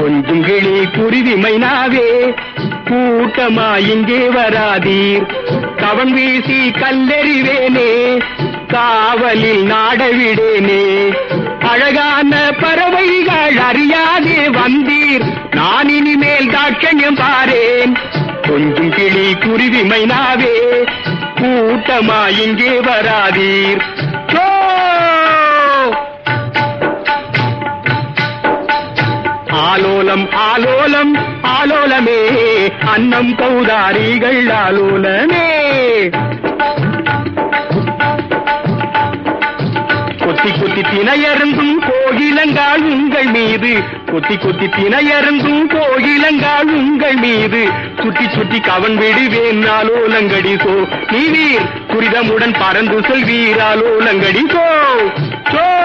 கொஞ்சம் கிளி குருவி மைனாவே கூட்டமா இங்கே வராதீர் கவன் வீசி கல்லெறிவேனே காவலில் நாடவிடேனே அழகான பறவைகள் அறியாதே வந்தீர் நான் இனிமேல் தாட்சண்யம் பாரேன் கொஞ்சம் கிளி குருவி மைனாவே கூட்டமா இங்கே வராதீர் சோ ஆலோலம் ஆலோலம் ஆலோலமே அன்னம் கௌதாரிகள் ஆலோலமே கொத்தி கொத்தி திணையருந்தும் கோகிலங்கால் உங்கள் மீது கொத்தி கொத்தி திணையருந்தும் கோகிலங்கால் உங்கள் மீது சுற்றி சுற்றி கவன் விடுவேன் ஆலோலங்கடி சோ நீ வீர் துரிதமுடன் பறந்து செல்வீர் ஆலோலங்கடி சோ சோ